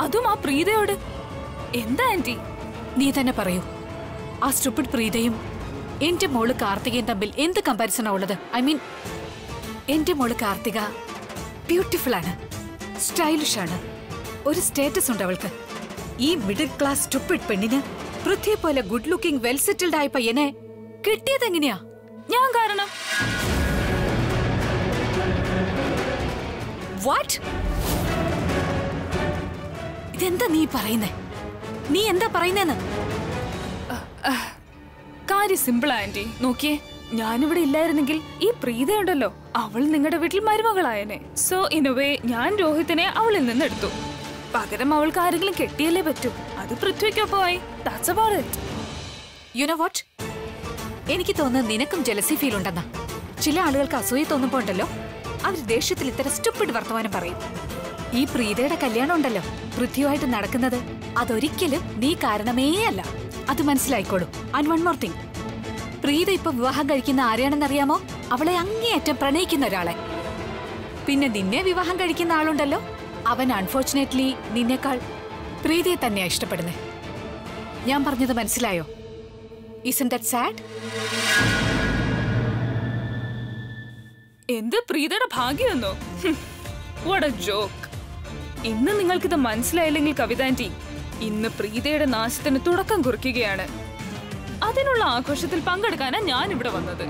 അതും ആ പ്രീതയോട് എന്താ ആന്റി നീ തന്നെ പറയൂ ആ സ്റ്റുപ്പിഡ് പ്രീതയും എന്റെ മോള് കാർത്തികയും തമ്മിൽ എന്ത് കമ്പാരിസണാ ഉള്ളത് ഐ മീൻ എന്റെ മോള് കാർത്തിക ബ്യൂട്ടിഫുൾ ആണ് സ്റ്റൈലിഷ് ആണ് ഒരു സ്റ്റേറ്റസ് ഉണ്ട് അവൾക്ക് ഈ മിഡിൽ ക്ലാസ് സ്റ്റുപ്പിഡ് പെണ്ണിന് പൃഥ്വിയെ പോലെ ഗുഡ് ലുക്കിംഗ് വെൽ സെറ്റിൽഡ് ആയ പയ്യനെ കിട്ടിയത് എങ്ങനെയാ ഞാൻ കാരണം വാട്ട് ഇതെന്താ നീ പറയുന്നേ നീ എന്താ പറയുന്നേന്ന് കാര്യം സിമ്പിൾ ആന്റി നോക്കിയേ ഞാനിവിടെ ഇല്ലായിരുന്നെങ്കിൽ ഈ പ്രീതയുണ്ടല്ലോ അവൾ നിങ്ങളുടെ വീട്ടിൽ മരുമകളായനെ സോ ഇൻ എ വേ ഞാൻ രോഹിത്തിനെ അവളിൽ നിന്ന് എടുത്തു പകരം അവൾക്ക് ആരെങ്കിലും കെട്ടിയല്ലേ പറ്റൂ അത് പൃഥ്വിക്കൊപ്പമായി that's about it you know what എനിക്ക് തോന്നുന്നത് നിനക്കും ജലസി ഫീൽ ഉണ്ടെന്നാ ചില ആളുകൾക്ക് അസൂയ തോന്നുമ്പോ ഉണ്ടല്ലോ അവർ ദേഷ്യത്തിൽ ഇത്തരം സ്റ്റുപ്പിഡ് വർത്തമാനം പറയും ഈ പ്രീതയുടെ കല്യാണം ഉണ്ടല്ലോ പൃഥ്വിയുമായിട്ട് നടക്കുന്നത് അതൊരിക്കലും നീ കാരണമേ അല്ല അത് മനസ്സിലായിക്കോളൂ and one more thing Preetha ഇപ്പൊ വിവാഹം കഴിക്കുന്ന ആരെയാണെന്നറിയാമോ അവളെ അങ്ങേയറ്റം പ്രണയിക്കുന്ന ഒരാളെ പിന്നെ നിന്നെ വിവാഹം കഴിക്കുന്ന ആളുണ്ടല്ലോ അവൻ അൺഫോർച്ചുനേറ്റ്ലി നിന്നേക്കാൾ പ്രീതിയെ തന്നെയാ ഇഷ്ടപ്പെടുന്നേ ഞാൻ പറഞ്ഞത് മനസ്സിലായോ Isn't that sad? എന്ത് പ്രീതയുടെ ഭാഗ്യമെന്നോ വട ജോക്ക് ഇന്ന് നിങ്ങൾക്കിത് മനസ്സിലായില്ലെങ്കിൽ കവിത ആന്റി ഇന്ന് പ്രീതയുടെ നാശത്തിന് തുടക്കം കുറിക്കുകയാണ് അതിനുള്ള ആഘോഷത്തിൽ പങ്കെടുക്കാനാണ് ഞാൻ ഇവിടെ വന്നത്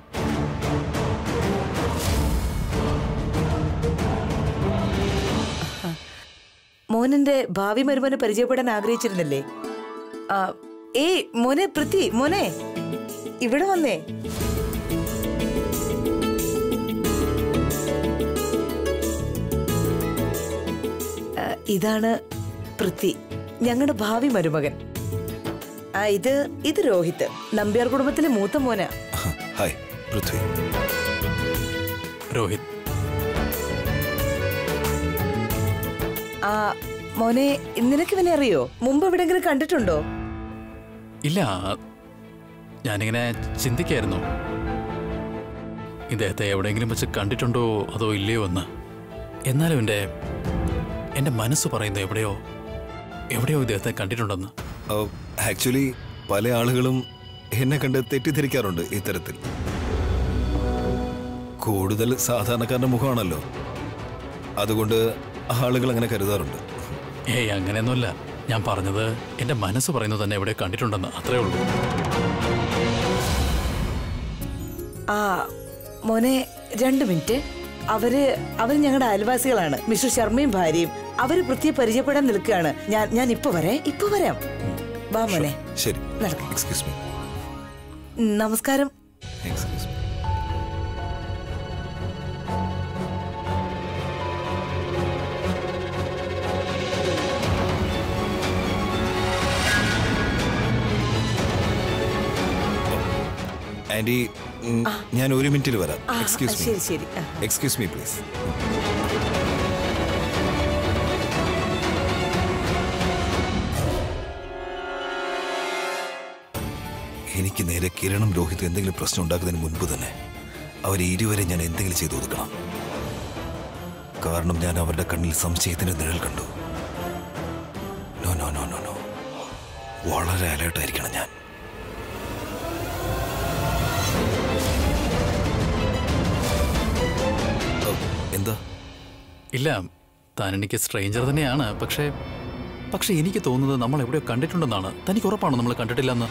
മോനെന്റെ ഭാവി മരുമനെ പരിചയപ്പെടാൻ ആഗ്രഹിച്ചിരുന്നില്ലേ ആ, ഏയ് മോനെ പൃഥ്വി മോനെ ഇവിടെ വന്നേ ആ, ഇതാണ് പൃഥ്വി ഞങ്ങളുടെ ഭാവി മരുമകൻ ആ ഇത് ഇത് രോഹിത് നമ്പ്യാർ കുടുംബത്തിലെ മൂത്ത മോനാ ഹായ് പൃഥ്വി രോഹിത് ആ മോനെ നിനക്ക് ഇവനെ അറിയോ മുമ്പ് എവിടെങ്കിലും കണ്ടിട്ടുണ്ടോ ഇല്ല ഞാനിങ്ങനെ ചിന്തിക്കായിരുന്നു ഇദ്ദേഹത്തെ എവിടെയെങ്കിലും വെച്ച് കണ്ടിട്ടുണ്ടോ അതോ ഇല്ലയോ എന്ന് എന്നാലും എൻ്റെ എൻ്റെ മനസ്സ് പറയുന്നു എവിടെയോ എവിടെയോ ഇദ്ദേഹത്തെ കണ്ടിട്ടുണ്ടെന്ന് ആക്ച്വലി പല ആളുകളും എന്നെ കണ്ട് തെറ്റിദ്ധരിക്കാറുണ്ട് ഇത്തരത്തിൽ കൂടുതൽ സാധാരണക്കാരന്റെ മുഖമാണല്ലോ അതുകൊണ്ട് ആളുകൾ അങ്ങനെ കരുതാറുണ്ട് ഏയ് അങ്ങനെയൊന്നുമല്ല ഞാൻ പറഞ്ഞത് എൻ്റെ മനസ്സ് പറയുന്നത് തന്നെ എവിടെ കണ്ടിട്ടുണ്ടെന്ന് അത്രേ ഉള്ളൂ ആ മോനെ രണ്ട് മിനിറ്റ് അവര് അവര് ഞങ്ങളുടെ അയൽവാസികളാണ് മിസ്റ്റർ ശർമ്മയും ഭാര്യയും അവര് പൃഥ്വിയെ പരിചയപ്പെടാൻ നിൽക്കുകയാണ് ഞാൻ ഞാൻ ഇപ്പൊ വരേ ഇപ്പൊ വരാം വാ മോനെ ശരി നടക്ക്. എക്സ്ക്യൂസ് മീ നമസ്കാരം എക്സ്ക്യൂസ് മീ ആൻറ്റി ഉം, ഞാൻ ഒരു മിനിറ്റിൽ വരാം ആ, എക്സ്ക്യൂസ് മീ ശരി ശരി ആ. എക്സ്ക്യൂസ് മീ പ്ലീസ് എനിക്ക് നേരെ കിരണും രോഹിതും എന്തെങ്കിലും പ്രശ്നം ഉണ്ടാക്കുന്നതിന് മുൻപ് തന്നെ അവരെ ഇരുവരെ ഞാൻ എന്തെങ്കിലും ചെയ്തു ഒതുക്കണം കാരണം ഞാൻ അവരുടെ കണ്ണിൽ സംശയത്തിന്റെ നിഴൽ കണ്ടു no no no no no വളരെ അലേർട്ടായിരിക്കണം ഞാൻ ഓ, എന്താ ഇല്ല താൻ എനിക്ക് സ്ട്രേഞ്ചർ തന്നെയാണ് പക്ഷേ പക്ഷേ എനിക്ക് തോന്നുന്നത് നമ്മൾ എവിടെയോ കണ്ടിട്ടുണ്ടെന്നാണ് തനിക്ക് ഉറപ്പാണോ നമ്മൾ കണ്ടിട്ടില്ലെന്ന്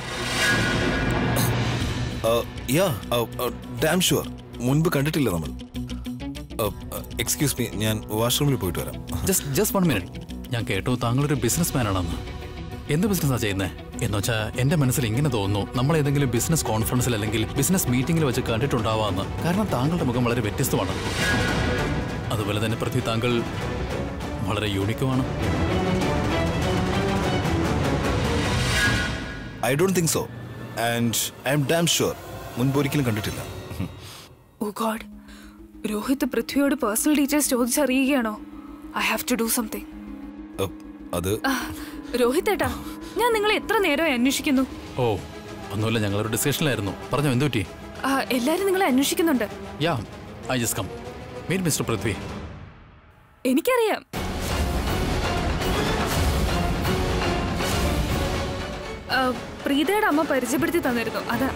യാ ഡാം ഷുവർ മുൻപ് കണ്ടിട്ടില്ല നമ്മൾ എക്സ്ക്യൂസ് മീ ഞാൻ വാഷ്റൂമിൽ പോയിട്ട് വരാം ജസ്റ്റ് ജസ്റ്റ് വൺ മിനിറ്റ് ഞാൻ കേട്ടു താങ്കളൊരു ബിസിനസ് മാനാണെന്ന് എന്ത് ബിസിനസ്സാണ് ചെയ്യുന്നത് എന്ന് വെച്ചാൽ എൻ്റെ മനസ്സിൽ ഇങ്ങനെ തോന്നുന്നു നമ്മൾ ഏതെങ്കിലും ബിസിനസ് കോൺഫറൻസിൽ അല്ലെങ്കിൽ ബിസിനസ് മീറ്റിംഗിൽ വെച്ച് കണ്ടിട്ടുണ്ടാവാമെന്ന് കാരണം താങ്കളുടെ മുഖം വളരെ വ്യത്യസ്തമാണ് അതുപോലെ തന്നെ പൃഥ്വി താങ്കൾ വളരെ യൂണിക്കുമാണ് I don't think so and I'm damn sure മുൻപ് ഒരിക്കലും കണ്ടിട്ടില്ല ഓ ഗോഡ് രോഹിത് പൃഥ്വിയോട് പേഴ്സണൽ ഡീറ്റെയിൽസ് ചോദിച്ചറിയുകയാണോ I have to do something Uh, അത് രോഹിത് ഏട്ടാ ഞാൻ നിങ്ങളെ എത്ര നേരമായി അന്വേഷിക്കുന്നു ഓ ഒന്നുമില്ല ഞങ്ങളൊരു ഡിസ്കഷനിലായിരുന്നു പറഞ്ഞോ എന്തു പറ്റി ആ, എല്ലാരും നിങ്ങളെ അന്വേഷിക്കുന്നുണ്ട് yeah I just come meet mister Prithvi എനിക്കറിയാം പ്രീതയുടെ അമ്മ പരിചയപ്പെടുത്തി തന്നിരുന്നു അതാ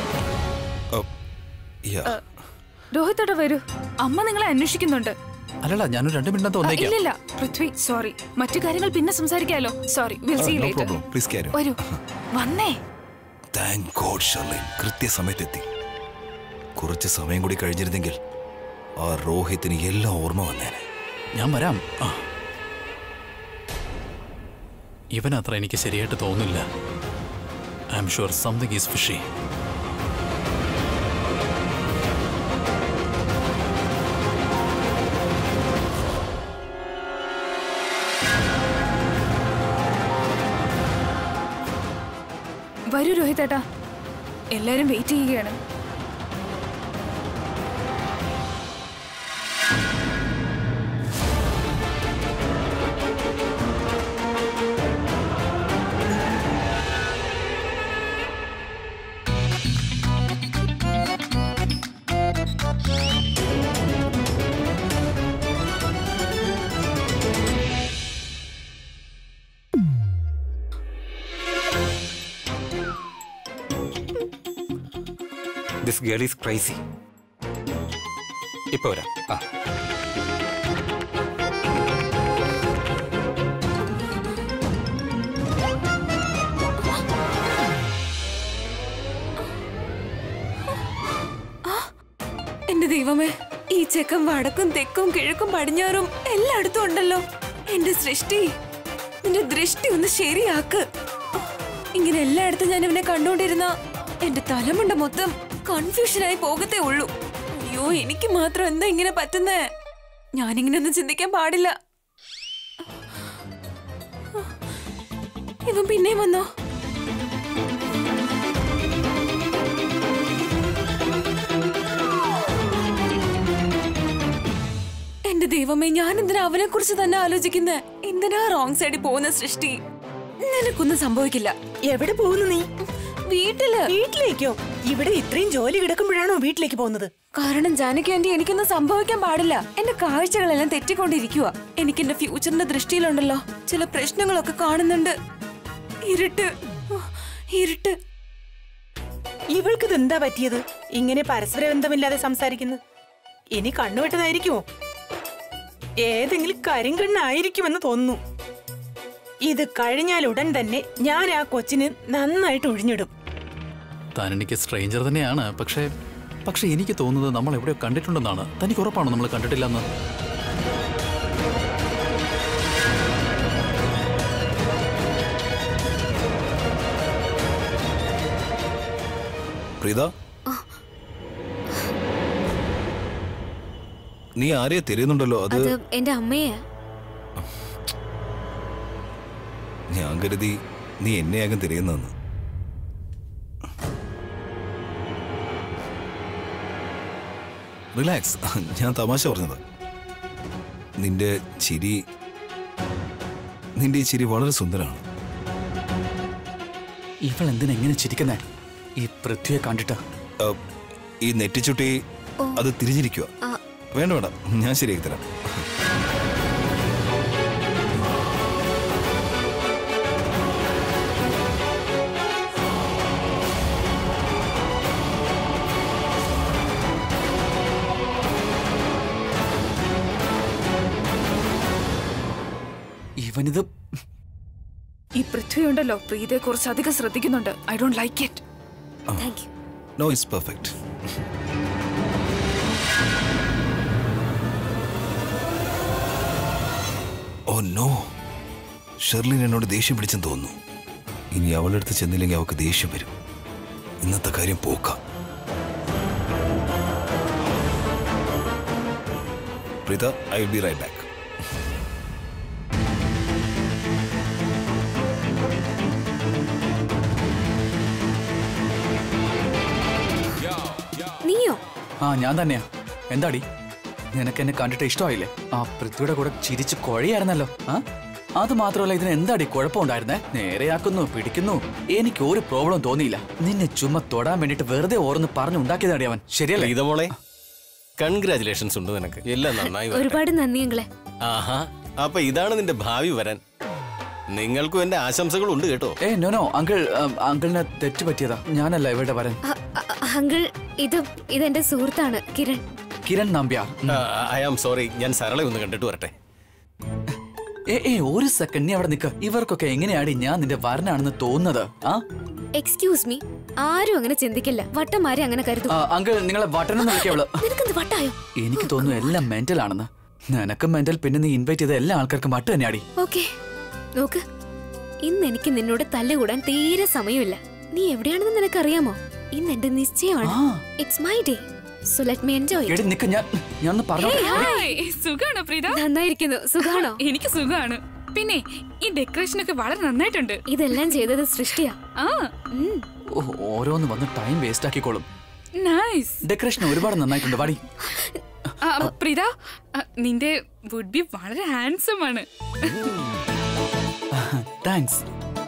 യാ രോഹിത്തോടെ വരൂ അമ്മ നിങ്ങളെ അന്വേഷിക്കുന്നുണ്ട് അല്ലല്ല ഞാനൊരു രണ്ട് മിനിറ്റ് ആ, തോന്നേക്കാം ഇല്ലില്ല പൃഥ്വി സോറി മറ്റു കാര്യങ്ങൾ പിന്നെ സംസാരിക്കാലോ sorry will see no later problem please carry വരൂ വന്നേ താങ്ക് ഗോഡ് ഷർലിൻ കൃത്യസമയത്തെത്തി കുറച്ച് സമയം കൂടി കഴിഞ്ഞിരുന്നെങ്കിൽ ആ രോഹിത്തിന് എല്ലാം ഓർമ്മ വന്നേനെ ഞാൻ വരാം ആ ഇവനത്ര എനിക്ക് ശരിയായിട്ട് തോന്നില്ല I'm sure something is fishy വരൂ രോഹിതേട്ടാ എല്ലാരും വെയിറ്റ് ചെയ്യുകയാണ് ദിസ് ഗേൾ ഈസ് ക്രൈസി ഇപ്പൊ വരാം ആ എന്റെ ദൈവമേ ഈ ചെക്കൻ വടക്കും തെക്കും കിഴക്കും പടിഞ്ഞാറും എല്ലായിടത്തും ഉണ്ടല്ലോ എന്റെ സൃഷ്ടി നിന്റെ ദൃഷ്ടി ഒന്ന് ശരിയാക്ക് ഇങ്ങനെ എല്ലായിടത്തും ഞാൻ ഇവനെ കണ്ടുകൊണ്ടിരുന്ന എന്റെ തലമുണ്ട മൊത്തം കൺഫ്യൂഷനായി പോകത്തേ ഉള്ളൂ അയ്യോ എനിക്ക് മാത്രം എന്താ ഇങ്ങനെ പറ്റുന്നേ ഞാനിങ്ങനെ ഒന്നും ചിന്തിക്കാൻ പാടില്ല ഇവൻ പിന്നെയും വന്നോ എന്റെ ദൈവമേ ഞാൻ എന്തിനാ അവനെ കുറിച്ച് തന്നെ ആലോചിക്കുന്നേ എന്തിനാ റോങ് സൈഡിൽ പോകുന്ന സൃഷ്ടി നിനക്കൊന്നും സംഭവിക്കില്ല എവിടെ പോകുന്നു നീ വീട്ടില് വീട്ടിലേക്കോ ഇവിടെ ഇത്രയും ജോലി കിടക്കുമ്പോഴാണോ വീട്ടിലേക്ക് പോകുന്നത് കാരണം ജാനകി ആന്റി എനിക്കൊന്നും സംഭവിക്കാൻ പാടില്ല എന്റെ കാഴ്ചകളെല്ലാം തെറ്റിക്കൊണ്ടിരിക്കുക എനിക്ക് എന്റെ ഫ്യൂച്ചറിന്റെ ദൃഷ്ടിയിലുണ്ടല്ലോ ചില പ്രശ്നങ്ങളൊക്കെ കാണുന്നുണ്ട് ഇരുട്ട് ഓ, ഇരുട്ട് ഇവൾക്ക് എന്താ പറ്റിയത് ഇങ്ങനെ പരസ്പര ബന്ധമില്ലാതെ സംസാരിക്കുന്നത് ഇനി കണ്ണുവിട്ടതായിരിക്കുമോ ഏതെങ്കിലും കരിങ്കണ്ണായിരിക്കുമെന്ന് തോന്നുന്നു ഇത് കഴിഞ്ഞാൽ ഉടൻ തന്നെ ഞാൻ ആ കൊച്ചിന് നന്നായിട്ട് ഒഴിഞ്ഞിടും താൻ എനിക്ക് സ്ട്രേഞ്ചർ തന്നെയാണ് പക്ഷേ പക്ഷെ എനിക്ക് തോന്നുന്നത് നമ്മൾ എവിടെയോ കണ്ടിട്ടുണ്ടെന്നാണ് തനിക്ക് ഉറപ്പാണോ നമ്മൾ കണ്ടിട്ടില്ലെന്ന് പ്രീത നീ ആരെയാ തിരയുന്നുണ്ടല്ലോ അത് അത് എന്റെ അമ്മയാ ഞാൻ കരുതി നീ എന്നെയാകും തിരയുന്നതെന്ന് റിലാക്സ് ഞാൻ തമാശ പറഞ്ഞത് നിന്റെ ചിരി നിന്റെ ഈ ചിരി വളരെ സുന്ദരമാണ് ഇവൾ എന്തിനാ എങ്ങനെ ചിരിക്കുന്നേ ഈ പൃഥ്വിയെ കണ്ടിട്ട് അഹ്, ഈ നെറ്റിച്ചുട്ടി അത് തിരിഞ്ഞിരിക്കുക വേണ്ട വേണ്ട ഞാൻ ശരിയാക്കി തരാം ഇവനിത് ഈ പൃഥ്വി ഉണ്ടല്ലോ പ്രീതയെ കുറിച്ച് അധികം ശ്രദ്ധിക്കുന്നുണ്ട് I don't like it thank you no it's perfect oh no Sherlin എന്നോട് ദേഷ്യം പിടിച്ചെന്ന് തോന്നുന്നു ഇനി അവളുടെ അടുത്ത് ചെന്നില്ലെങ്കിൽ അവൾക്ക് ദേഷ്യം വരും ഇന്നത്തെ കാര്യം പോക്കാം Preetha I will be right back നീയോ ആ ഞാൻ തന്നെയാ എന്താടി നിനക്ക് എന്നെ കണ്ടിട്ട് ഇഷ്ടമായില്ലേ ആ പൃഥ്വിയുടെ കൂടെ ചിരിച്ച് കുഴയായിരുന്നല്ലോ ആ അത് മാത്രമല്ല ഇതിന് എന്താടി കുഴപ്പമുണ്ടായിരുന്നേ നേരെയാക്കുന്നു പിടിക്കുന്നു എനിക്ക് ഒരു പ്രോബ്ലം തോന്നിയില്ല നിന്നെ ചുമ്മാ തൊടാൻ വേണ്ടിട്ട് വെറുതെ ഓർന്ന് പറഞ്ഞു ഉണ്ടാക്കിയതാടി അവൻ ശരിയല്ലേ പ്രീതമോളെ കൺഗ്രാചുലേഷൻസ് ഉണ്ട് നിനക്ക് എല്ലാം നന്നായി വരട്ടെ. ഒരുപാട് നന്ദി അങ്ങളെ ആഹാ അപ്പൊ ഇതാണ് നിന്റെ ഭാവി വരാൻ നിങ്ങൾക്കും എന്റെ ആശംസകളുണ്ട് കേട്ടോ ഏ നോ നോ അങ്കിൾ ഉം, അങ്കിളിന് തെറ്റ് പറ്റിയതാ ഞാനല്ല ഇവിടെ വരാൻ അങ്കിൾ ഇത് ഇതെന്റെ സുഹൃത്താണ് കിരൺ കിരൺ നമ്പ്യാർ ഉം. ഐ ആം സോറി ഞാൻ സരളെ ഒന്ന് കണ്ടിട്ട് വരട്ടെ ഏ ഏ ഒരു സെക്കൻഡ് നീ അവിടെ നിൽക്ക ഇവർക്കൊക്കെ എങ്ങനെയാടി ഞാൻ നിന്റെ വരനാണെന്ന് തോന്നുന്നത് ആ എക്സ്ക്യൂസ് മീ ആരും അങ്ങനെ ചിന്തിക്കില്ല വട്ടന്മാരെ അങ്ങനെ കരുതും ആ, അങ്കിൾ നിങ്ങളെ വട്ടനെന്ന് വിളിക്കവള് നിനക്കെന്ത് വട്ടായോ എനിക്ക് തോന്നുന്നു എല്ലാം മെന്റൽ ആണെന്ന് നിനക്ക് മെന്റൽ പിന്നെ നീ ഇൻവൈറ്റ് ചെയ്ത എല്ലാ ആൾക്കാർക്കും വട്ട് തന്നെയാടി ഓക്കെ നോക്ക് ഇന്ന് എനിക്ക് നിന്നോട് തല്ലുകൂടാൻ തീരെ സമയമില്ല നീ എവിടെയാണെന്ന് നിനക്കറിയാമോ ഇന്ന് എന്റെ നിശ്ചയമാണ് ആ. It's my day so let me enjoy എടി നിക്ക് ഞാൻ ഞാൻ ഒന്ന് പറഞ്ഞു ഹായ് സുഖാണോ പ്രീത നന്നായിരിക്കുന്നു സുഖാണോ എനിക്ക് സുഖാണ് പിന്നെ ഈ ഡെക്കറേഷൻ ഒക്കെ വളരെ നന്നായിട്ടുണ്ട് ഇതെല്ലാം ചെയ്തത് സൃഷ്ടിയാ ആ ഉം. ഓ, ഓരോന്ന് വന്ന് ടൈം വേസ്റ്റ് ആക്കിക്കോളും നൈസ് ഡെക്കറേഷൻ ഒരുപാട് നന്നായിട്ടുണ്ട് വാടി പ്രീത ആ, നിന്റെ വുഡ് ബി വളരെ ഹാൻസം ആണ് താങ്ക്സ്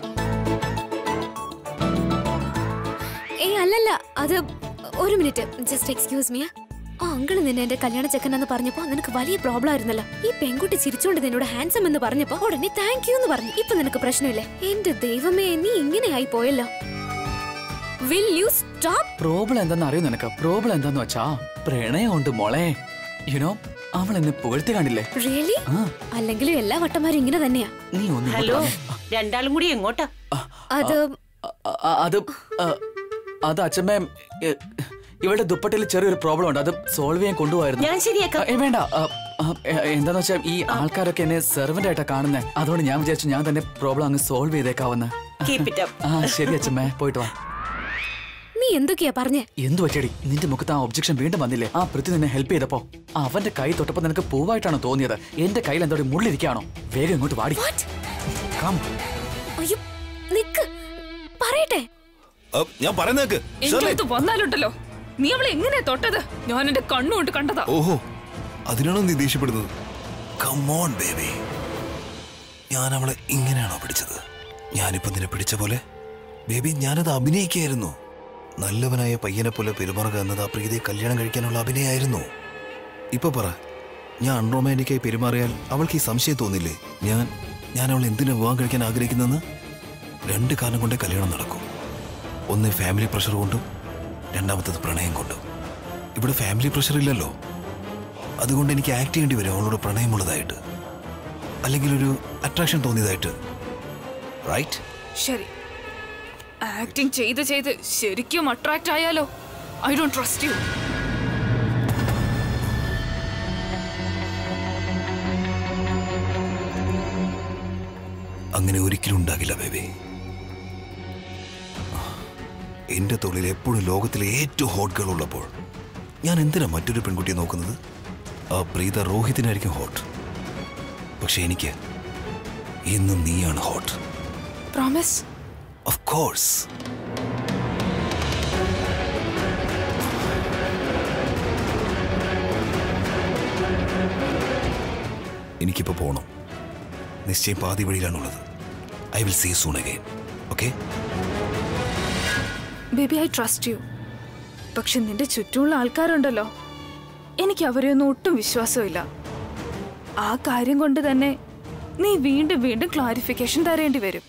ഏയ് അല്ലല്ല അത് ഒരു മിനിറ്റ് ജസ്റ്റ് എക്സ്ക്യൂസ് മീ ആ അങ്കിള് നിന്നെ എന്റെ കല്യാണ ചെക്കനെന്ന് പറഞ്ഞപ്പോ നിനക്ക് വലിയ പ്രോബ്ലം ആയിരുന്നല്ലോ ഈ പെൺകുട്ടി ചിരിച്ചോണ്ട് നിന്നോട് ഹാൻസം എന്ന് പറഞ്ഞപ്പോ ഉടനെ താങ്ക് യു എന്ന് പറഞ്ഞു ഇപ്പൊ നിനക്ക് പ്രശ്നമില്ലേ എന്റെ ദൈവമേ നീ ഇങ്ങനെയായി പോയല്ലോ വിൽ യു സ്റ്റോപ്പ് പ്രോബ്ലം എന്താന്ന് അറിയോ നിനക്ക് പ്രോബ്ലം എന്താന്ന് വെച്ചാ പ്രണയമുണ്ട് മോളെ യുനോ അവൾ എന്നെ പുകഴ്ത്തി കണ്ടില്ലേ റിയലി ആ അല്ലെങ്കിലും എല്ലാ വട്ടന്മാരും ഇങ്ങനെ തന്നെയാ നീ ഒന്ന് ഇങ്ങോട്ട് ഹലോ വന്നേ. രണ്ടാളും കൂടി എങ്ങോട്ടാ അത് അ- അ- അത് അ, അത് അച്ഛമ്മ എ, ഇവളുടെ ദുപ്പട്ടയിൽ ചെറിയൊരു പ്രോബ്ലം ഉണ്ട് അത് സോൾവ് ചെയ്യാൻ കൊണ്ടുപോയിരുന്നു ഞാൻ ശരിയാക്കാം ഏ, വേണ്ട അ, അ, എ, എന്താന്ന് വെച്ചാൽ ഈ ആൾക്കാരൊക്കെ എന്നെ സെർവന്റ് ആയിട്ടാ കാണുന്നത് അതുകൊണ്ട് ഞാൻ വിചാരിച്ചു ഞാൻ തന്നെ പ്രോബ്ലം അങ്ങ് സോൾവ് ചെയ്തേക്കാവുന്ന കീപ് ഇറ്റ് അപ്പ് ആ ശരി അച്ഛമ്മേ പോയിട്ട് വാ നീ എന്തൊക്കെയാ പറഞ്ഞേ എന്തു പറ്റിയടി നിന്റെ മുഖത്ത് ആ ഒബ്ജക്ഷൻ വീണ്ടും വന്നില്ലേ ആ പൃഥ്വി നിന്നെ ഹെൽപ്പ് ചെയ്തപ്പോ അവന്റെ കൈ തൊട്ടപ്പോ നിനക്ക് പൂവായിട്ടാണോ തോന്നിയത് എന്റെ കയ്യിൽ എന്തോ മുള്ളിരിക്കാണോ വേഗം ഇങ്ങോട്ട് വാടി Come. അയ്യോ നിക്ക് പറയട്ടെ അപ്പ് ഞാൻ പറയുന്നേക്ക് എന്റെ അടുത്ത് വന്നാലുണ്ടല്ലോ നീ അവളെ എങ്ങനെയാ തൊട്ടത് ഞാൻ എന്റെ കണ്ണുകൊണ്ട് കണ്ടതാ ഓഹോ അതിനാണോ നീ ദേഷ്യപ്പെടുന്നത് കമോൺ ബേബി ഞാൻ അവളെ ഇങ്ങനെയാണോ പിടിച്ചത് ഞാനിപ്പോ നിന്നെ പിടിച്ച പോലെ ബേബി ഞാനത് അഭിനയിക്കായിരുന്നു നല്ലവനായ പയ്യനെ പോലെ പെരുമാറുക എന്നത് ആ പ്രീതിയെ കല്യാണം കഴിക്കാനുള്ള അഭിനയായിരുന്നു ഇപ്പൊ പറ ഞാൻ അൺറൊമാൻറ്റിക്കായി പെരുമാറിയാൽ അവൾക്ക് ഈ സംശയം തോന്നില്ലേ ഞാൻ ഞാൻ അവൾ എന്തിനു വിവാഹം കഴിക്കാൻ ആഗ്രഹിക്കുന്നെന്ന് രണ്ട് കാരണം കൊണ്ടേ കല്യാണം നടക്കും ഒന്ന് ഫാമിലി പ്രഷർ കൊണ്ടും രണ്ടാമത്തത് പ്രണയം കൊണ്ടും ഇവിടെ ഫാമിലി പ്രഷർ ഇല്ലല്ലോ അതുകൊണ്ട് എനിക്ക് ആക്ട് ചെയ്യേണ്ടി വരും അവളോട് പ്രണയമുള്ളതായിട്ട് അല്ലെങ്കിൽ ഒരു അട്രാക്ഷൻ തോന്നിയതായിട്ട് റൈറ്റ് ശരി ആക്ടിങ് ചെയ്ത് ചെയ്ത് ശരിക്കും അട്രാക്ട് ആയാലോ ഐ ഡോണ്ട് ട്രസ്റ്റ് യു അങ്ങനെ ഒരിക്കലും ഉണ്ടാകില്ല ബേബി എന്റെ തൊഴിൽ എപ്പോഴും ലോകത്തിലെ ഏറ്റവും ഹോട്ട് ഗേൾ ഉള്ളപ്പോൾ ഞാൻ എന്തിനാ മറ്റൊരു പെൺകുട്ടിയെ നോക്കുന്നത് ആ പ്രീത രോഹിതിനായിരിക്കും ഹോട്ട് പക്ഷെ എനിക്ക് ഇന്നും നീയാണ് ഹോട്ട് പ്രോമിസ് ഓഫ് കോഴ്സ് എനിക്കിപ്പോ പോണം നിശ്ചയം പാതി വഴിയിലാണുള്ളത് I will see soon again okay baby I trust you പക്ഷെ നിന്റെ ചുറ്റുമുള്ള ആൾക്കാരുണ്ടല്ലോ എനിക്ക് അവരെയൊന്നും ഒട്ടും വിശ്വാസമില്ല ആ കാര്യം കൊണ്ട് തന്നെ നീ വീണ്ടും വീണ്ടും ക്ലാരിഫിക്കേഷൻ തരേണ്ടി വരും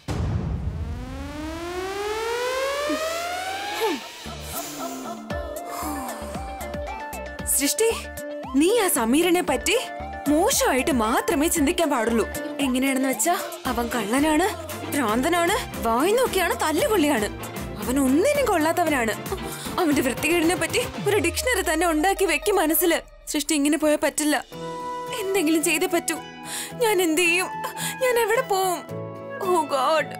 സൃഷ്ടി നീ ആ സമീരനെ പറ്റി മോശമായിട്ട് മാത്രമേ ചിന്തിക്കാൻ പാടുള്ളൂ എങ്ങനെയാണെന്ന് വെച്ചാ അവൻ കള്ളനാണ് ഭ്രാന്തനാണ് വായി നോക്കിയാണ് തല്ലുകൊള്ളിയാണ് അവൻ ഒന്നിനും കൊള്ളാത്തവനാണ് അവന്റെ വൃത്തികേടിനെ പറ്റി ഒരു ഡിക്ഷണറി തന്നെ ഉണ്ടാക്കി വെക്കും മനസ്സില് സൃഷ്ടി ഇങ്ങനെ പോയാൽ പറ്റില്ല എന്തെങ്കിലും ചെയ്തേ പറ്റൂ ഞാൻ എന്ത് ചെയ്യും ഞാൻ എവിടെ പോവും ഓ ഗോഡ്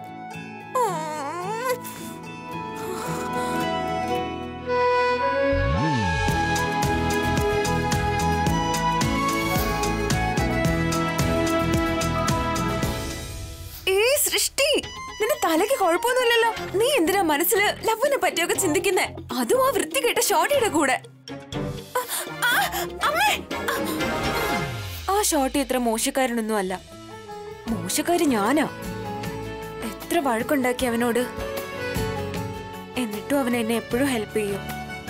ഏയ് സൃഷ്ടി നിന്റെ തലയ്ക്ക് കുഴപ്പമൊന്നുമില്ലല്ലോ നീ എന്തിനാ മനസ്സില് ലവിനെ പറ്റിയൊക്കെ ചിന്തിക്കുന്നേ അതും ആ വൃത്തികെട്ട ഷോട്ടിയുടെ കൂടെ ആ, ആ, അമ്മേ! ആ. ആ ഷോട്ടി ഇത്ര മോശക്കാരനൊന്നും അല്ല മോശക്കാരി ഞാനാ എത്ര വഴക്കുണ്ടാക്കി അവനോട് എന്നിട്ടും അവൻ എന്നെ എപ്പോഴും ഹെൽപ്പ് ചെയ്യും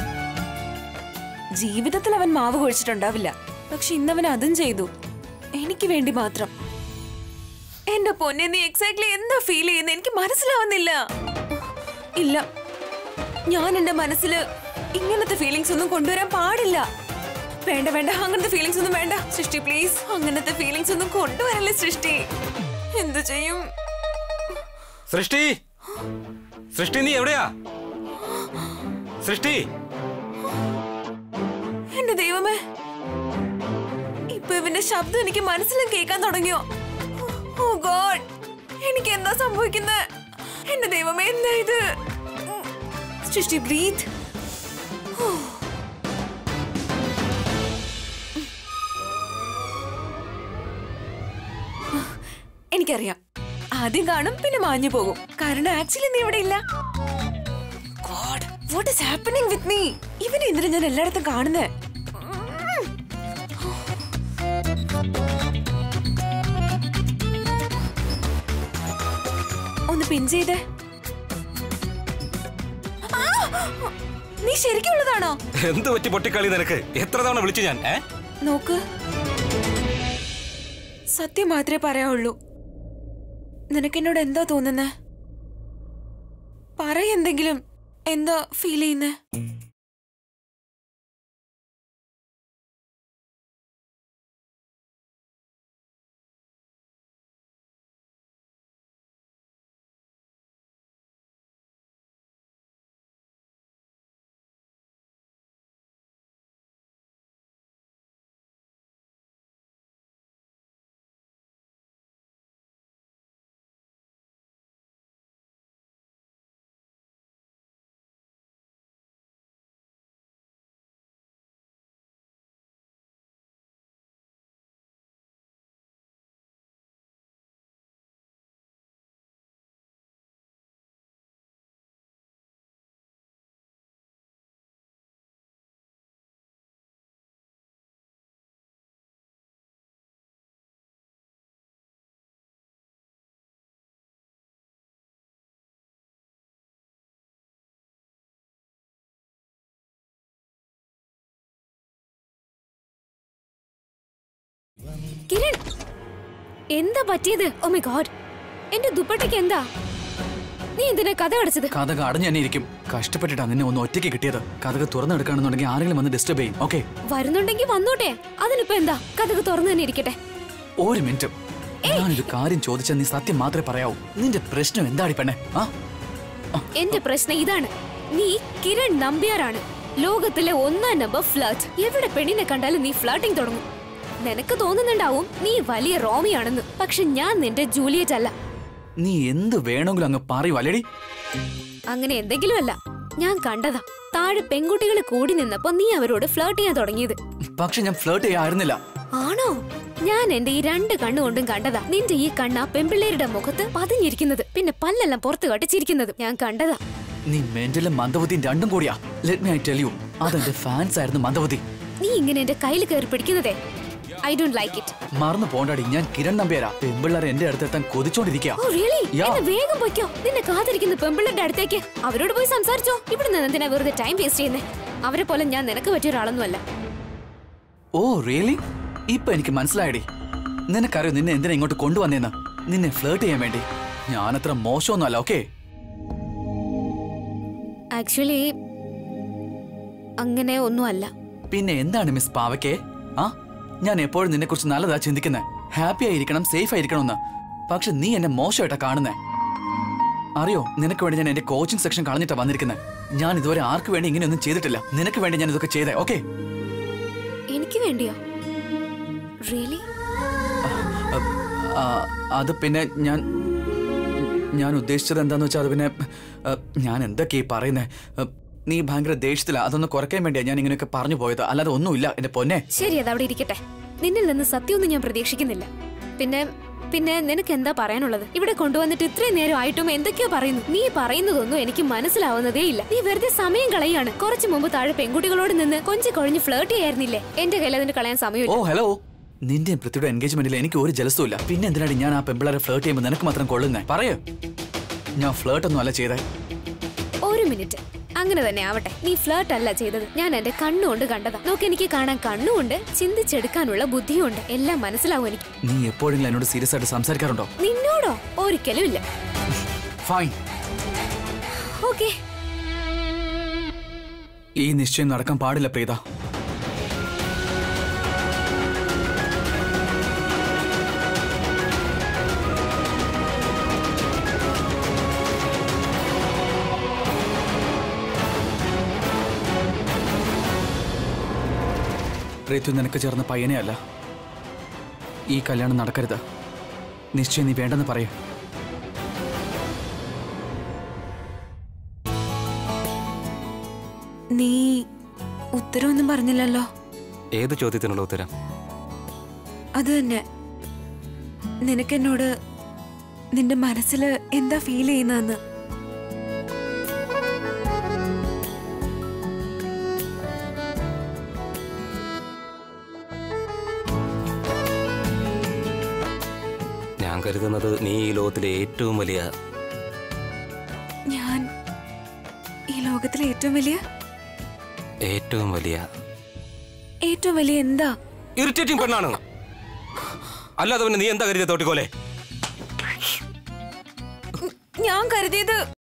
ജീവിതത്തിൽ അവൻ മാവ് കുഴിച്ചിട്ടുണ്ടാവില്ല പക്ഷെ ഇന്നവൻ അതും ചെയ്തു എനിക്ക് വേണ്ടി മാത്രം എന്റെ പൊന്നെ നീ എക്സാക്ട്ലി എന്താ ഫീൽ ചെയ്യുന്നത് എനിക്ക് മനസ്സിലാവുന്നില്ല ഇല്ല ഞാൻ എന്റെ മനസ്സിൽ ഇങ്ങനത്തെ ഫീലിങ്സ് ഒന്നും കൊണ്ടുവരാൻ പാടില്ല വേണ്ട വേണ്ട അങ്ങനത്തെ ഫീലിങ്സ് ഒന്നും വേണ്ട സൃഷ്ടി പ്ലീസ് അങ്ങനത്തെ ഫീലിങ്സ് ഒന്നും കൊണ്ടുവരല്ലേ സൃഷ്ടി എന്തു ചെയ്യും സൃഷ്ടി സൃഷ്ടി നീ എവിടെയാ സൃഷ്ടി എന്റെ ദൈവമേ ഇപ്പൊ ഇവന്റെ ശബ്ദം എനിക്ക് മനസ്സിലും കേൾക്കാൻ തുടങ്ങിയോ ഓ ഗോഡ് എനിക്ക് എന്താ സംഭവിക്കുന്നത് എന്റെ ദൈവമേ എന്താ ഇത് സൃഷ്ടി ബ്രീത്ത് എനിക്കറിയാം ആദ്യം കാണും പിന്നെ മാഞ്ഞു പോകും കാരണം ആക്ച്വലി നീ ഇവിടെ ഇല്ല God what is happening with me ഇവനെ എന്തിനാ ഞാൻ എല്ലായിടത്തും കാണുന്നേ ഒന്ന് പിൻ ചെയ്തേ ആ! നീ ശരിക്കും ഉള്ളതാണോ എന്ത് പറ്റി പൊട്ടിക്കളി നിനക്ക് എത്ര തവണ വിളിച്ചു ഞാൻ ഏ നോക്ക് സത്യം മാത്രമേ പറയാവുള്ളൂ നിനക്കെന്നോട് എന്താ തോന്നുന്നേ പറ എന്തെങ്കിലും എന്താ ഫീൽ ചെയ്യുന്നേ കിരൺ എന്താ പറ്റിയത് ഓ മൈ ഗോഡ് എന്റെ ദുപ്പട്ടയ്ക്ക് എന്താ നീ എന്തിനാ കഥ അടച്ചത് കഥക അടഞ്ഞു തന്നെ ഇരിക്കും കഷ്ടപ്പെട്ടിട്ടാ നിന്നെ ഒന്ന് ഒറ്റയ്ക്ക് കിട്ടിയത് കഥക തുറന്നെടുക്കുകയാണെന്നുണ്ടെങ്കിൽ ആരെങ്കിലും വന്ന് ഡിസ്റ്റർബ് ചെയ്യും ഓക്കെ വരുന്നുണ്ടെങ്കിൽ വന്നോട്ടെ അതിനിപ്പോ എന്താ കഥക്ക് തുറന്നു തന്നെ ഇരിക്കട്ടെ ഒരു മിനിറ്റ് ഞാനൊരു കാര്യം ചോദിച്ചാൽ നീ സത്യം മാത്രമേ പറയാവൂ നിന്റെ പ്രശ്നം എന്താടി പെണ്ണെ ആ എന്റെ പ്രശ്നം ഇതാണ് നീ കിരൺ നമ്പ്യാരാണ് ലോകത്തിലെ ഒന്നാം നമ്പർ ഫ്ലർട്ട് എവിടെ പെണ്ണിനെ കണ്ടാലും നീ ഫ്ലർട്ടിങ് തുടങ്ങും നിനക്ക് തോന്നുന്നുണ്ടാവും നീ വലിയ റോമിയാണെന്ന് പക്ഷെ ഞാൻ നിന്റെ ജൂലിയറ്റ് അല്ല നീ എന്ത് വേണമെങ്കിലും അങ്ങ് പറയൂ അല്ലേടി അങ്ങനെ എന്തെങ്കിലും അല്ല ഞാൻ കണ്ടതാ താഴെ പെൺകുട്ടികൾ കൂടി നിന്നപ്പോ നീ അവരോട് ഫ്ലർട്ട് ചെയ്യാൻ തുടങ്ങിയത് പക്ഷെ ഞാൻ ഫ്ലേർട്ട് ചെയ്യായിരുന്നില്ല ആണോ ഞാൻ എന്റെ ഈ രണ്ട് കണ്ണുകൊണ്ടും കണ്ടതാ നിന്റെ ഈ കണ്ണ പെൺപിള്ളേരുടെ മുഖത്ത് പതിഞ്ഞിരിക്കുന്നത് പിന്നെ പല്ലെല്ലാം പുറത്തു കാട്ടി ചിരിക്കുന്നത് ഞാൻ കണ്ടതാ നീ മെന്റലും മന്ദബുദ്ധിയും രണ്ടും കൂടിയാ let me I tell you അതെന്റെ ഫാൻസ് ആയിരുന്നു മന്ദബുദ്ധി നീ ഇങ്ങനെ എന്റെ കയ്യിൽ കയറി പിടിക്കുന്നതേ ഐ ഡോണ്ട് ലൈക്ക് ഇറ്റ് മറന്നു പോണ്ടാടി ഞാൻ കിരൺ നമ്പ്യാരാ പെമ്പിള്ളേർ എന്റെ അടുത്തെത്താൻ കൊതിച്ചോണ്ടിരിക്കുക ഓ റിയലി Yeah. എന്നാ വേഗം പൊയ്ക്കോ നിന്നെ കാത്തിരിക്കുന്ന പെമ്പിള്ളരുടെ അടുത്തേക്ക് അവരോട് പോയി സംസാരിച്ചോ ഇവിടെ നിന്ന് എന്തിനാ വെറുതെ ടൈം വേസ്റ്റ് ചെയ്യുന്നേ അവരെ പോലെ ഞാൻ നിനക്ക് പറ്റിയ ഒരാളൊന്നുമല്ല ഓ റിയലി ഇപ്പൊ എനിക്ക് മനസ്സിലായടി നിനക്കറിയോ നിന്നെ എന്തിനാ ഇങ്ങോട്ട് കൊണ്ടുവന്നേന്ന് നിന്നെ ഫ്ലേർട്ട് ചെയ്യാൻ വേണ്ടി ഞാനത്ര മോശമൊന്നുമല്ല ഓക്കെ ആക്ച്വലി അങ്ങനെ ഒന്നുമല്ല പിന്നെ എന്താണ് മിസ് പാവയ്ക്കേ ആ ഞാൻ എപ്പോഴും നിന്നെ കുറിച്ച് നല്ലതാ ചിന്തിക്കുന്നത് ഹാപ്പി ആയിരിക്കണം സേഫ് ആയിരിക്കണം എന്ന് പക്ഷെ നീ എന്നെ മോശമായിട്ടാ കാണുന്നേ അറിയോ നിനക്ക് വേണ്ടി ഞാൻ എന്റെ കോച്ചിങ് സെക്ഷൻ കളഞ്ഞിട്ടാ വന്നിരിക്കുന്നത് ഞാൻ ഇതുവരെ ആർക്ക് വേണ്ടി ഇങ്ങനെയൊന്നും ചെയ്തിട്ടില്ല നിനക്ക് വേണ്ടി ഞാൻ ഇതൊക്കെ ചെയ്തേ ഓക്കെ എനിക്ക് വേണ്ടിയോ റിയലി അത് പിന്നെ ഞാൻ ഞാൻ ഉദ്ദേശിച്ചത് എന്താന്ന് വെച്ചാൽ അത് പിന്നെ ആ, ഞാൻ എന്തൊക്കെയാ ഈ പറയുന്നേ ആ, നീ ഭയങ്കര ദേഷ്യത്തില അതൊന്ന് കുറയ്ക്കാൻ വേണ്ടിയാ ഞാൻ ഇങ്ങനെയൊക്കെ പറഞ്ഞു പോയത് അല്ലാതെ ഒന്നുമില്ല എന്റെ പൊന്നെ ശരി അത് അവിടെ ഇരിക്കട്ടെ നിന്നിൽ നിന്ന് സത്യമൊന്നും ഞാൻ പ്രതീക്ഷിക്കുന്നില്ല പിന്നെ പിന്നെ നിനക്ക് എന്താ പറയാനുള്ളത് ഇവിടെ കൊണ്ടുവന്നിട്ട് ഇത്രയും നേരം ആയിട്ടും എന്തൊക്കെയോ പറയുന്നു നീ പറയുന്നതൊന്നും എനിക്ക് മനസ്സിലാവുന്നതേ ഇല്ല നീ വെറുതെ സമയം കളയാണ് കുറച്ചു മുമ്പ് താഴെ പെൺകുട്ടികളോട് നിന്ന് കൊഞ്ചി കൊഴിഞ്ഞ് ഫ്ലേർട്ട് ചെയ്യായിരുന്നില്ലേ എന്റെ കയ്യിൽ അതിന് കളയാൻ ഓ സമയമില്ല ഹലോ നിന്റെ പൃഥ്വിയുടെ എൻഗേജ്മെന്റിൽ എനിക്ക് ഒരു ജലസവും ഇല്ല പിന്നെ എന്തിനാണ് ഞാൻ ആ പെമ്പിളരെ ഫ്ലേർട്ട് ചെയ്യുമ്പോൾ നിനക്ക് മാത്രം കൊള്ളുന്നേ പറയൂ ഞാൻ ഫ്ലേർട്ട് ഒന്നും അല്ല ചെയ്തേ ഒരു മിനിറ്റ് അങ്ങനെ തന്നെ ആവട്ടെ നീ ഫ്ലേർട്ട് അല്ല ചെയ്തത് ഞാൻ എന്റെ കണ്ണുകൊണ്ട് കണ്ടതാ നോക്ക് എനിക്ക് കാണാൻ കണ്ണുകൊണ്ട് ചിന്തിച്ചെടുക്കാനുള്ള ബുദ്ധിയുണ്ട് എല്ലാം മനസ്സിലാവും എനിക്ക് നീ എപ്പോഴെങ്കിലും എന്നോട് സീരിയസ് ആയിട്ട് സംസാരിക്കാറുണ്ടോ നിന്നോടോ ഒരിക്കലും ഇല്ല ഫൈൻ ഓക്കെ ഈ നിശ്ചയം നടക്കാൻ പാടില്ല പ്രീത ഋതു നിനക്ക് ചേർന്ന പയ്യനെ അല്ല ഈ കല്യാണം നടക്കരുത് നിശ്ചയം നീ വേണ്ടെന്ന് പറയൂ നീ ഉത്തരവൊന്നും പറഞ്ഞില്ലല്ലോ ഏത് ചോദ്യത്തിനുള്ള ഉത്തരം അത് തന്നെ നിനക്കെന്നോട് നിന്റെ മനസ്സിൽ എന്താ ഫീൽ ചെയ്യുന്നതെന്ന് ഞാൻ കരുതുന്നത് നീ ഈ ലോകത്തിലെ ഏറ്റവും വലിയ ഞാൻ ഈ ലോകത്തിലെ ഏറ്റവും വലിയ ഏറ്റവും വലിയ ഏറ്റവും വലിയ എന്താ ഇറിറ്റേറ്റിംഗ് പെണ്ണാണ് അല്ലാതെ പിന്നെ നീ എന്താ കരുതിയ തോട്ടിക്കോലെ ഞാൻ കരുതിയത്